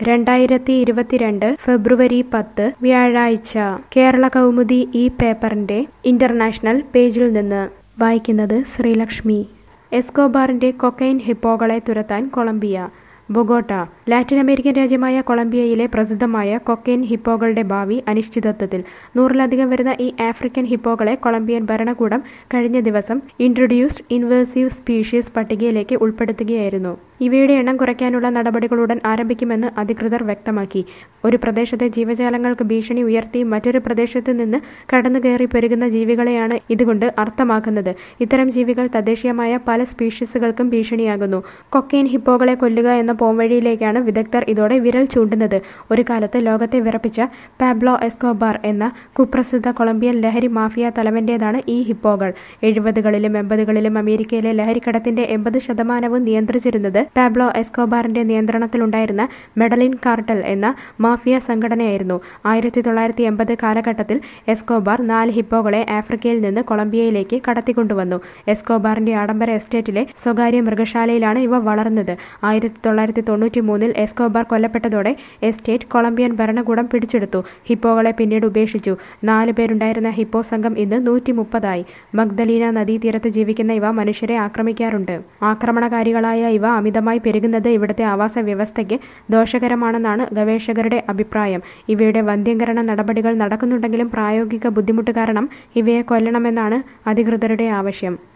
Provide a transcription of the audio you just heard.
രണ്ടായിരത്തി ഇരുപത്തിരണ്ട് ഫെബ്രുവരി പത്ത് വ്യാഴാഴ്ച കേരള കൗമുദി ഈ പേപ്പറിന്റെ ഇന്റർനാഷണൽ പേജിൽ നിന്ന് വായിക്കുന്നത് ശ്രീലക്ഷ്മി എസ്കോബാറിന്റെ കൊക്കൈൻ ഹിപ്പോകളെ തുരത്താൻ കൊളംബിയ ബൊഗോട്ട ലാറ്റിൻ അമേരിക്കൻ രാജ്യമായ കൊളംബിയയിലെ പ്രസിദ്ധമായ കൊക്കൈൻ ഹിപ്പോകളുടെ ഭാവി അനിശ്ചിതത്വത്തിൽ നൂറിലധികം വരുന്ന ഈ ആഫ്രിക്കൻ ഹിപ്പോകളെ കൊളംബിയൻ ഭരണകൂടം കഴിഞ്ഞ ദിവസം ഇൻട്രൊഡ്യൂസ്ഡ് ഇൻവേസീവ് സ്പീഷീസ് പട്ടികയിലേക്ക് ഉൾപ്പെടുത്തുകയായിരുന്നു ഇവയുടെ എണ്ണം കുറയ്ക്കാനുള്ള നടപടികളുടൻ ആരംഭിക്കുമെന്ന് അധികൃതർ വ്യക്തമാക്കി ഒരു പ്രദേശത്തെ ജീവജാലങ്ങൾക്ക് ഭീഷണി ഉയർത്തി മറ്റൊരു പ്രദേശത്ത് നിന്ന് കടന്നുകയറി പെരുകുന്ന ജീവികളെയാണ് ഇതുകൊണ്ട് അർത്ഥമാക്കുന്നത് ഇത്തരം ജീവികൾ തദ്ദേശീയമായ പല സ്പീഷീസുകൾക്കും ഭീഷണിയാകുന്നു കൊക്കൈൻ ഹിപ്പോകളെ കൊല്ലുക എന്ന പോംവഴിയിലേക്കാണ് വിദഗ്ധർ ഇതോടെ വിരൽ ചൂണ്ടുന്നത് ഒരു കാലത്ത് ലോകത്തെ വിറപ്പിച്ച പാബ്ലോ എസ്കോബാർ എന്ന കുപ്രസിദ്ധ കൊളംബിയൻ ലഹരി മാഫിയ തലവന്റേതാണ് ഈ ഹിപ്പോകൾ എഴുപതുകളിലും എൺപതുകളിലും അമേരിക്കയിലെ ലഹരിക്കടത്തിന്റെ എൺപത് ശതമാനവും നിയന്ത്രിച്ചിരുന്നത് പാബ്ലോ എസ്കോബാറിന്റെ നിയന്ത്രണത്തിലുണ്ടായിരുന്ന മെഡലിൻ കാർട്ടൽ എന്ന മാഫിയ സംഘടനയായിരുന്നു ആയിരത്തി തൊള്ളായിരത്തി എൺപത് കാലഘട്ടത്തിൽ എസ്കോബാർ നാല് ഹിപ്പോകളെ ആഫ്രിക്കയിൽ നിന്ന് കൊളംബിയയിലേക്ക് കടത്തിക്കൊണ്ടുവന്നു എസ്കോബാറിന്റെ ആഡംബര എസ്റ്റേറ്റിലെ സ്വകാര്യ മൃഗശാലയിലാണ് ഇവ വളർന്നത് ആയിരത്തി തൊള്ളായിരത്തി തൊണ്ണൂറ്റി മൂന്നിൽ എസ്കോബാർ കൊല്ലപ്പെട്ടതോടെ എസ്റ്റേറ്റ് കൊളംബിയൻ ഭരണകൂടം പിടിച്ചെടുത്തു ഹിപ്പോകളെ പിന്നീട് ഉപേക്ഷിച്ചു നാല് പേരുണ്ടായിരുന്ന ഹിപ്പോ സംഘം ഇന്ന് നൂറ്റി മുപ്പതായി മഗ്ദലീന നദീതീരത്ത് ജീവിക്കുന്ന ഇവ മനുഷ്യരെ ആക്രമിക്കാറുണ്ട് ആക്രമണകാരികളായ ഇവ അമിതമായി പെരുകുന്നത് ഇവിടുത്തെ ആവാസ വ്യവസ്ഥയ്ക്ക് ദോഷകരമാണെന്നാണ് ഗവേഷകരുടെ അഭിപ്രായം ഇവയുടെ വന്ധ്യംകരണ നടപടികൾ നടക്കുന്നുണ്ടെങ്കിലും പ്രായോഗിക ബുദ്ധിമുട്ട് കാരണം ഇവയെ കൊല്ലണമെന്നാണ് അധികൃതരുടെ ആവശ്യം